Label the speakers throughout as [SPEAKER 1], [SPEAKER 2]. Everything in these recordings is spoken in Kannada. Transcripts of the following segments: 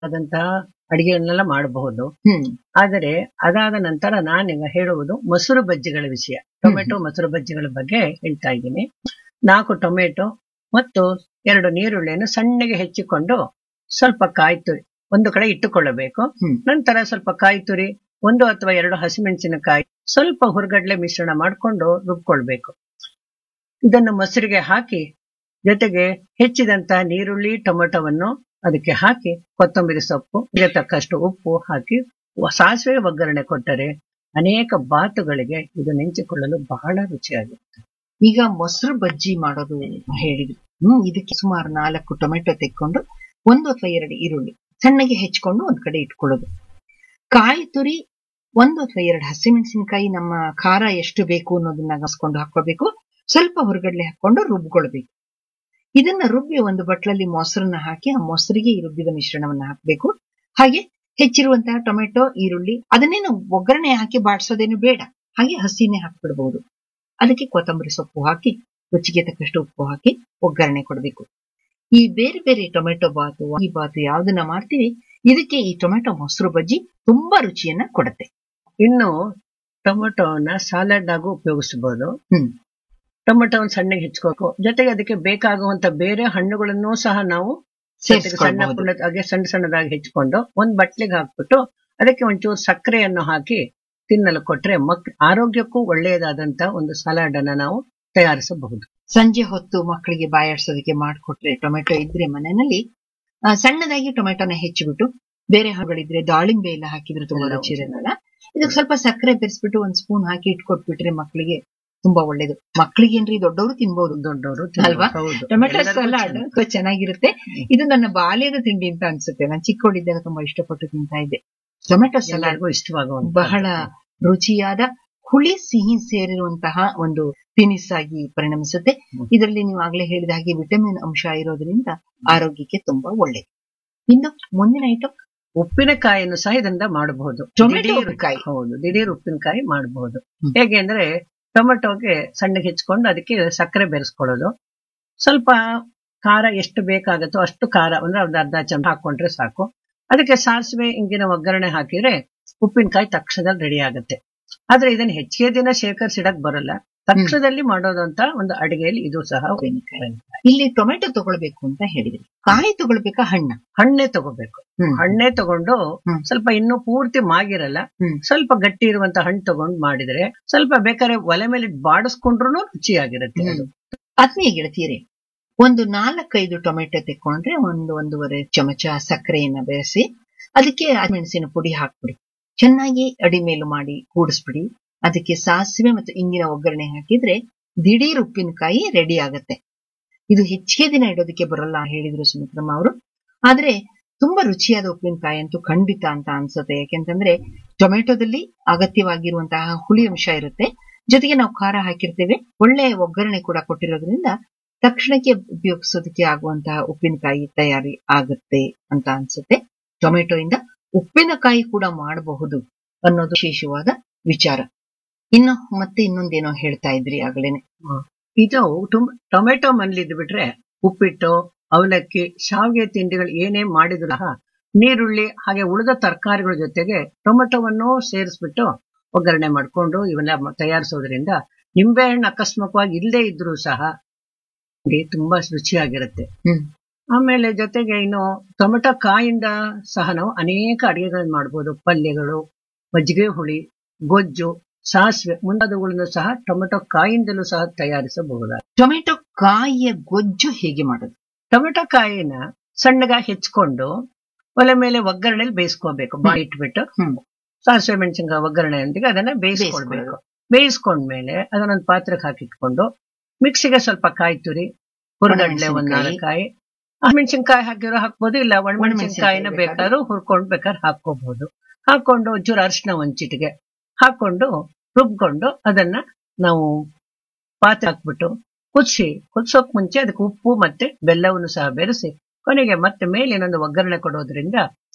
[SPEAKER 1] ಆದಂತಹ ಅಡಿಗೆಗಳನ್ನೆಲ್ಲ ಮಾಡಬಹುದು
[SPEAKER 2] ಹ್ಮ್
[SPEAKER 1] ಆದರೆ ಅದಾದ ನಂತರ ನಾನೀಗ ಹೇಳುವುದು ಮೊಸರು ಬಜ್ಜಿಗಳ ವಿಷಯ ಟೊಮೆಟೊ ಮೊಸರು ಬಜ್ಜಿಗಳ ಬಗ್ಗೆ ಹೇಳ್ತಾ ಇದ್ದೀನಿ ನಾಲ್ಕು ಟೊಮೆಟೊ ಮತ್ತು ಎರಡು ನೀರುಳ್ಳಿಯನ್ನು ಸಣ್ಣಗೆ ಹೆಚ್ಚಿಕೊಂಡು ಸ್ವಲ್ಪ ಕಾಯಿ ತುರಿ ಒಂದು ಕಡೆ ಇಟ್ಟುಕೊಳ್ಳಬೇಕು
[SPEAKER 2] ಹ್ಮ್.
[SPEAKER 1] ನಂತರ ಸ್ವಲ್ಪ ಕಾಯಿ ತುರಿ ಒಂದು ಅಥವಾ ಎರಡು ಹಸಿಮೆಣಸಿನಕಾಯಿ ಸ್ವಲ್ಪ ಹುರ್ಗಡ್ಲೆ ಮಿಶ್ರಣ ಮಾಡಿಕೊಂಡು ರುಬ್ಕೊಳ್ಬೇಕು ಇದನ್ನು ಮೊಸರಿಗೆ ಹಾಕಿ ಜೊತೆಗೆ ಹೆಚ್ಚಿದಂತ ನೀರುಳ್ಳಿ ಟೊಮೆಟೊವನ್ನು ಅದಕ್ಕೆ ಹಾಕಿ ಕೊತ್ತಂಬರಿ ಸೊಪ್ಪು ಇದಕ್ಕೆ ತಕ್ಕಷ್ಟು ಉಪ್ಪು ಹಾಕಿ ಸಾಸಿವೆ ಒಗ್ಗರಣೆ ಕೊಟ್ಟರೆ ಅನೇಕ ಬಾತುಗಳಿಗೆ ಇದು ನೆಂಚಿಕೊಳ್ಳಲು ಬಹಳ ರುಚಿಯಾಗಿರುತ್ತೆ
[SPEAKER 2] ಈಗ ಮೊಸರು ಬಜ್ಜಿ ಮಾಡೋದು ಹೇಳಿದ್ರು ಹ್ಮ್ ಇದಕ್ಕೆ ಸುಮಾರು ನಾಲ್ಕು ಟೊಮೆಟೊ ತೆಕ್ಕೊಂಡು ಒಂದು ಅಥವಾ ಎರಡು ಈರುಳ್ಳಿ ಸಣ್ಣಗೆ ಹೆಚ್ಕೊಂಡು ಒಂದ್ ಕಡೆ ಇಟ್ಕೊಳ್ಳೋದು ಕಾಯಿ ತುರಿ ಒಂದು ಅಥವಾ ಎರಡು ಹಸಿಮೆಣಸಿನಕಾಯಿ ನಮ್ಮ ಖಾರ ಎಷ್ಟು ಬೇಕು ಅನ್ನೋದನ್ನ ಗಮನಿಸ್ಕೊಂಡು ಹಾಕೋಬೇಕು ಸ್ವಲ್ಪ ಹೊರಗಡ್ಲೆ ಹಾಕೊಂಡು ರುಬ್ಕೊಳ್ಬೇಕು ಇದನ್ನ ರುಬ್ಬಿ ಒಂದು ಬಟ್ಲಲ್ಲಿ ಮೊಸರನ್ನ ಹಾಕಿ ಆ ಮೊಸರಿಗೆ ಈ ರುಬ್ಬಿದ ಮಿಶ್ರಣವನ್ನ ಹಾಕಬೇಕು ಹಾಗೆ ಹೆಚ್ಚಿರುವಂತಹ ಟೊಮೆಟೊ ಈರುಳ್ಳಿ ಅದನ್ನೇನು ಒಗ್ಗರಣೆ ಹಾಕಿ ಬಾಡಿಸೋದೇನು ಬೇಡ ಹಾಗೆ ಹಸಿನೇ ಹಾಕ್ಬಿಡ್ಬಹುದು ಅದಕ್ಕೆ ಕೊತ್ತಂಬರಿ ಸೊಪ್ಪು ಹಾಕಿ ರುಚಿಗೆ ತಕ್ಕಷ್ಟು ಉಪ್ಪು ಹಾಕಿ ಒಗ್ಗರಣೆ ಕೊಡಬೇಕು ಈ ಬೇರೆ ಬೇರೆ ಟೊಮೆಟೊ ಬಾತು ಈ ಬಾತು ಯಾವ್ದನ್ನ ಮಾಡ್ತೀವಿ ಇದಕ್ಕೆ ಈ ಟೊಮೆಟೊ ಮೊಸರು ಬಜ್ಜಿ ತುಂಬಾ ರುಚಿಯನ್ನ ಕೊಡುತ್ತೆ
[SPEAKER 1] ಇನ್ನು ಟೊಮೆಟೊವನ್ನ ಸಾಲಡ್ ಆಗು ಉಪಯೋಗಿಸಬಹುದು
[SPEAKER 2] ಹ್ಮ್
[SPEAKER 1] ಟೊಮೆಟೊವನ್ನು ಸಣ್ಣಗೆ ಹೆಚ್ಕೋಬೇಕು ಜೊತೆಗೆ ಅದಕ್ಕೆ ಬೇಕಾಗುವಂತ ಬೇರೆ ಹಣ್ಣುಗಳನ್ನು ಸಹ ನಾವು ಜೊತೆಗೆ ಸಣ್ಣ
[SPEAKER 2] ಸೇರಿಸ್ಕೊಳ್ಬಹುದು
[SPEAKER 1] ಪುಂಡ ಹಾಗೆ ಸಣ್ಣ ಸಣ್ಣದಾಗಿ ಹೆಚ್ಕೊಂಡು ಒಂದ್ ಬಟ್ಲಿಗೆ ಹಾಕ್ಬಿಟ್ಟು ಅದಕ್ಕೆ ಒಂಚೂರು ಸಕ್ಕರೆಯನ್ನು ಹಾಕಿ ತಿನ್ನಲು ಕೊಟ್ರೆ ಮಕ್ ಆರೋಗ್ಯಕ್ಕೂ ಒಳ್ಳೆಯದಾದಂತ ಒಂದು ಸಲಾಡ್ ಅನ್ನ ನಾವು ತಯಾರಿಸಬಹುದು
[SPEAKER 2] ಸಂಜೆ ಹೊತ್ತು ಮಕ್ಕಳಿಗೆ ಬಾಯಾಡ್ಸೋದಕ್ಕೆ ಮಾಡಿಕೊಟ್ರೆ ಟೊಮೆಟೊ ಇದ್ರೆ ಮನೆಯಲ್ಲಿ ಆ, ಸಣ್ಣದಾಗಿ ಟೊಮೆಟೊನ ಹೆಚ್ಚಿಬಿಟ್ಟು ಬೇರೆ ಹಣ್ಣುಗಳಿದ್ರೆ ದಾಳಿಂಬೆ ಎಲ್ಲ ಹಾಕಿದ್ರೆ ತುಂಬಾ
[SPEAKER 1] ಎಲ್ಲ
[SPEAKER 2] ರುಚಿ ಇರಲ್ಲ ಇದಕ್ಕೆ ಸ್ವಲ್ಪ ಸಕ್ಕರೆ ಬೆರೆಸ್ಬಿಟ್ಟು ಒಂದ್ ಸ್ಪೂನ್ ಹಾಕಿ ಇಟ್ಕೊಟ್ಬಿಟ್ರೆ ಮಕ್ಕಳಿಗೆ ತುಂಬಾ ಒಳ್ಳೇದು ಮಕ್ಕಳಿಗೇನ್ರಿ ದೊಡ್ಡವರು ತಿನ್ಬಹುದು
[SPEAKER 1] ದೊಡ್ಡವರು
[SPEAKER 2] ಅಲ್ವಾ?
[SPEAKER 1] ಹೌದು
[SPEAKER 2] ಟೊಮೆಟೊ
[SPEAKER 1] ಎಲ್ಲರಿಗೂ
[SPEAKER 2] ಸಲಾಡ್
[SPEAKER 1] ಚೆನ್ನಾಗಿ.
[SPEAKER 2] ಚೆನ್ನಾಗಿರುತ್ತೆ ಇದು ನನ್ನ ಬಾಲ್ಯದ ತಿಂಡಿ ಅಂತ ಅನ್ಸುತ್ತೆ ನಾನು ಚಿಕ್ಕವಳಿದ್ದಾಗ ತುಂಬಾ ಇಷ್ಟಪಟ್ಟು ತಿಂತಾ ಇದ್ದೆ ಟೊಮೆಟೊ ಸಲಾಡ್
[SPEAKER 1] ಎಲ್ಲರಿಗೂ ಇಷ್ಟವಾಗುವಂತ
[SPEAKER 2] ಬಹಳ ರುಚಿಯಾದ ಹುಳಿ ಸಿಹಿ ಸೇರಿರುವಂತಹ ಒಂದು ತಿನಿಸಾಗಿ ಪರಿಣಮಿಸುತ್ತೆ
[SPEAKER 1] ಹ್ಮ್.
[SPEAKER 2] ಇದರಲ್ಲಿ ನೀವು ಆಗ್ಲೇ ಹೇಳಿದ ಹಾಗೆ ವಿಟಮಿನ್ ಅಂಶ ಇರೋದ್ರಿಂದ ಆರೋಗ್ಯಕ್ಕೆ ತುಂಬಾ ಒಳ್ಳೆಯದು ಇನ್ನು ಮುಂದಿನ ಐಟಮ್
[SPEAKER 1] ಉಪ್ಪಿನಕಾಯಿಯನ್ನು ಸಹ ಇದರಿಂದ ಮಾಡಬಹುದು
[SPEAKER 2] ಟೊಮೆಟೊ
[SPEAKER 1] ದಿಢೀರ್-
[SPEAKER 2] ಉಪ್ಪಿನಕಾಯಿ.
[SPEAKER 1] ಹೌದು ದಿಢೀರ್ ಉಪ್ಪಿನಕಾಯಿ ಮಾಡಬಹುದು
[SPEAKER 2] ಹ್ಮ್.
[SPEAKER 1] ಹೇಗೆ ಅಂದ್ರೆ ಟೊಮೆಟೊಗೆ ಸಣ್ಣಗೆ ಹೆಚ್ಕೊಂಡು ಅದಕ್ಕೆ ಸಕ್ಕರೆ ಬೆರೆಸ್ಕೊಳ್ಳೋದು ಸ್ವಲ್ಪ ಖಾರ ಎಷ್ಟು ಬೇಕಾಗುತ್ತೋ ಅಷ್ಟು ಖಾರ ಅಂದ್ರೆ ಒಂದು ಅರ್ಧ ಚಮಚ ಹಾಕೊಂಡ್ರೆ ಸಾಕು ಅದಕ್ಕೆ ಸಾಸಿವೆ ಇಂಗಿನ ಒಗ್ಗರಣೆ ಹಾಕಿದ್ರೆ ಉಪ್ಪಿನಕಾಯಿ ತಕ್ಷಣದಲ್ಲಿ ರೆಡಿ ಆಗುತ್ತೆ ಆದ್ರೆ ಇದನ್ನ ಹೆಚ್ಚಿಗೆ ದಿನ ಶೇಖರಿಸಿಡಕ್ ಬರಲ್ಲ ತಕ್ಷಣದಲ್ಲಿ ಮಾಡೋದು ಅಂತ ಒಂದು ಅಡಿಗೆಯಲ್ಲಿ ಇದು ಸಹ
[SPEAKER 2] ಉಪ್ಪಿನಕಾಯಿ. ಇಲ್ಲಿ ಟೊಮೆಟೊ ತಗೊಳ್ಬೇಕು ಅಂತ ಹೇಳಿದ್ರಿ ಕಾಯಿ ತಗೊಳ್ಬೇಕಾ ಹಣ್ಣ
[SPEAKER 1] ಹಣ್ಣೆ ತಗೋಬೇಕು
[SPEAKER 2] ಹ್ಮ್.
[SPEAKER 1] ಹಣ್ಣೆ ತಗೊಂಡು
[SPEAKER 2] ಹ್ಮ್.
[SPEAKER 1] ಸ್ವಲ್ಪ ಇನ್ನೂ ಪೂರ್ತಿ ಮಾಗಿರಲ್ಲ
[SPEAKER 2] ಹ್ಮ್.
[SPEAKER 1] ಸ್ವಲ್ಪ ಗಟ್ಟಿ ಇರುವಂತ ಹಣ್ಣು ತಗೊಂಡು ಮಾಡಿದ್ರೆ ಸ್ವಲ್ಪ ಬೇಕಾದ್ರೆ ಒಲೆ ಮೇಲೆ ಬಾಡಿಸ್ಕೊಂಡ್ರು ರುಚಿಯಾಗಿರುತ್ತೆ ಅದು
[SPEAKER 2] ಆತ್ಮೀಯ ಗೆಳತಿಯರೇ ಒಂದು ನಾಲ್ಕೈದು ಟೊಮೆಟೊ ತೆಕ್ಕೊಂಡ್ರೆ ಒಂದು ಒಂದೂವರೆ ಚಮಚ ಸಕ್ಕರೆಯನ್ನ ಬೆರೆಸಿ ಅದಕ್ಕೆ ಮೆಣಸಿನ ಪುಡಿ ಹಾಕ್ಬಿಡಿ ಚೆನ್ನಾಗಿ ಅಡಿಮೇಲು ಮಾಡಿ ಕೂಡಿಸ್ಬಿಡಿ ಅದಕ್ಕೆ ಸಾಸಿವೆ ಮತ್ತು ಇಂಗಿನ ಒಗ್ಗರಣೆ ಹಾಕಿದ್ರೆ ದಿಢೀರ್ ಉಪ್ಪಿನಕಾಯಿ ರೆಡಿ ಆಗತ್ತೆ ಇದು ಹೆಚ್ಚಿಗೆ ದಿನ ಇಡೋದಕ್ಕೆ ಬರಲ್ಲ ಹೇಳಿದ್ರು ಸುಮಿತ್ರಮ್ಮ ಅವರು ಆದ್ರೆ ತುಂಬಾ ರುಚಿಯಾದ ಉಪ್ಪಿನಕಾಯಿ ಅಂತೂ ಖಂಡಿತ ಅಂತ ಅನ್ಸುತ್ತೆ ಯಾಕೆಂತಂದ್ರೆ ಟೊಮೆಟೊದಲ್ಲಿ ಅಗತ್ಯವಾಗಿರುವಂತಹ ಹುಳಿ ಅಂಶ ಇರುತ್ತೆ ಜೊತೆಗೆ ನಾವು ಖಾರ ಹಾಕಿರ್ತೇವೆ ಒಳ್ಳೆ ಒಗ್ಗರಣೆ ಕೂಡ ಕೊಟ್ಟಿರೋದ್ರಿಂದ ತಕ್ಷಣಕ್ಕೆ ಉಪಯೋಗಿಸೋದಕ್ಕೆ ಆಗುವಂತಹ ಉಪ್ಪಿನಕಾಯಿ ತಯಾರಿ ಆಗುತ್ತೆ ಅಂತ ಅನ್ಸುತ್ತೆ ಟೊಮೆಟೊ ಇಂದ ಉಪ್ಪಿನಕಾಯಿ ಕೂಡ ಮಾಡಬಹುದು ಅನ್ನೋದು ವಿಶೇಷವಾದ ವಿಚಾರ ಇನ್ನು ಮತ್ತೆ ಇನ್ನೊಂದೇನೋ ಹೇಳ್ತಾ ಇದ್ರಿ ಆಗ್ಲೇನೆ
[SPEAKER 1] ಇದು ಟೊಮ್- ಟೊಮೆಟೊ ಮನೇಲಿದ್ದು ಬಿಟ್ರೆ ಉಪ್ಪಿಟ್ಟು ಅವಲಕ್ಕಿ ಶಾವಿಗೆ ತಿಂಡಿಗಳು ಏನೇ ಮಾಡಿದ್ರು ಸಹ ನೀರುಳ್ಳಿ ಹಾಗೆ ಉಳಿದ ತರಕಾರಿಗಳ ಜೊತೆಗೆ ಟೊಮೆಟೊವನ್ನು ಸೇರಿಸ್ಬಿಟ್ಟು ಒಗ್ಗರಣೆ ಮಾಡ್ಕೊಂಡು ಇವೆಲ್ಲ ಮ- ತಯಾರಿಸೋದ್ರಿಂದ ನಿಂಬೆಹಣ್ಣು ಅಕಸ್ಮಾತ್ವಾಗಿ ಇಲ್ಲದೆ ಇದ್ರೂ ಸಹ ಇದು ತುಂಬಾ ರುಚಿಯಾಗಿರುತ್ತೆ
[SPEAKER 2] ಹ್ಮ್
[SPEAKER 1] ಆಮೇಲೆ ಜೊತೆಗೆ ಇನ್ನು ಟೊಮೆಟೊ ಕಾಯಿಂದ ಸಹ ನಾವು ಅನೇಕ ಅಡಿಗೆಗಳನ್ನು ಮಾಡಬಹುದು ಪಲ್ಯಗಳು ಮಜ್ಜಿಗೆ ಹುಳಿ ಗೊಜ್ಜು ಸಾಸಿವೆ ಮುಂತಾದವುಗಳನ್ನು ಸಹ ಟೊಮೆಟೊ ಕಾಯಿಂದಲೂ ಸಹ ತಯಾರಿಸಬಹುದು
[SPEAKER 2] ಟೊಮೆಟೊ ಕಾಯಿಯ ಗೊಜ್ಜು ಹೇಗೆ ಮಾಡೋದು
[SPEAKER 1] ಟೊಮೆಟೊ ಕಾಯಿನ ಸಣ್ಣಗಾಗಿ ಹೆಚ್ಕೊಂಡು ಒಲೆ ಮೇಲೆ ಒಗ್ಗರಣೆಲಿ ಬೇಯಿಸ್ಕೋಬೇಕು ಬಾಯಿ ಇಟ್ಬಿಟ್ಟು
[SPEAKER 2] ಹ್ಮ್.
[SPEAKER 1] ಸಾಸಿವೆ ಮೆಣಸಿನಕಾಯಿ ಒಗ್ಗರಣೆಯೊಂದಿಗೆ ಅದನ್ನ ಬೇಯಿಸ್ಕೊಳ್ಬೇಕು ಬೇಯಿಸ್ಕೊಂಡ್ಮೇಲೆ ಅದನ್ನೊಂದು ಪಾತ್ರೆಗೆ ಹಾಕಿಟ್ಕೊಂಡು ಮಿಕ್ಸಿಗೆ ಸ್ವಲ್ಪ ಕಾಯಿ ತುರಿ ಹುರ್ಗಡ್ಲೆ ಒಂದ್
[SPEAKER 2] ಒಣಮೆಣಸಿನ್ಕಾಯಿ.
[SPEAKER 1] ನಾಲ್ಕಾಯಿ ಮೆಣಸಿನ್ಕಾಯಿ ಹಾಕಿರೋ ಹಾಕ್ಬೋದು ಇಲ್ಲ ಒಣಮೆಣಸಿನ್ಕಾಯಿನ
[SPEAKER 2] ಒಣಮೆಣಸಿನ್ಕಾಯಿ
[SPEAKER 1] ಬೇಕಾದ್ರೂ ಹುರ್ಕೊಂಡು ಬೇಕಾದ್ರೆ ಹಾಕೋಬಹುದು ಹಾಕೊಂಡು ಒಂಚೂರು ಅರಿಶಿನ ಒಂದ್ ಚಿಟಿಗೆ ಹಾಕೊಂಡು ರುಬ್ಕೊಂಡು ಅದನ್ನ ನಾವು ಪಾತ್ರೆ ಹಾಕ್ಬಿಟ್ಟು ಕುದಿಸಿ ಕುದಿಸೋಕ್ ಮುಂಚೆ ಅದಕ್ಕೆ ಉಪ್ಪು ಮತ್ತೆ ಬೆಲ್ಲವನ್ನು ಸಹ ಬೆರೆಸಿ ಕೊನೆಗೆ ಮತ್ತೆ ಮೇಲೆ ಇನ್ನೊಂದು ಒಗ್ಗರಣೆ ಕೊಡೋದ್ರಿಂದ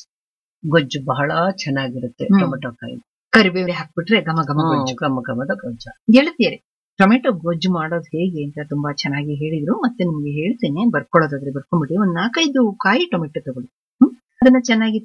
[SPEAKER 1] ಗೊಜ್ಜು ಬಹಳ ಚೆನ್ನಾಗಿರುತ್ತೆ
[SPEAKER 2] ಹ್ಮ್.
[SPEAKER 1] ಟೊಮೆಟೊ ಕಾಯಿ
[SPEAKER 2] ಕರಿಬೇವು ಹಾಕ್ಬಿಟ್ರೆ ಘಮ ಘಮ ಗೊಜ್ಜು
[SPEAKER 1] ಘಮ ಘಮದ ಗೊಜ್ಜು
[SPEAKER 2] ಗೆಳತಿಯರೇ ಟೊಮೆಟೊ ಗೊಜ್ಜು ಮಾಡೋದು ಹೇಗೆ ಅಂತ ತುಂಬಾ ಚೆನ್ನಾಗಿ ಹೇಳಿದ್ರು ಮತ್ತೆ ನಿಮ್ಗೆ ಹೇಳ್ತೇನೆ ಬರ್ಕೊಳ್ಳೋದಾದ್ರೆ ಬರ್ಕೊಂಡ್ಬಿಡಿ ಒಂದ್ ನಾಲ್ಕೈದು ಕಾಯಿ ಟೊಮೆಟೊ ತಗೊಳ್ಳಿ ಹ್ಮ್ ಅದನ್ನ ಚೆನ್ನಾಗಿ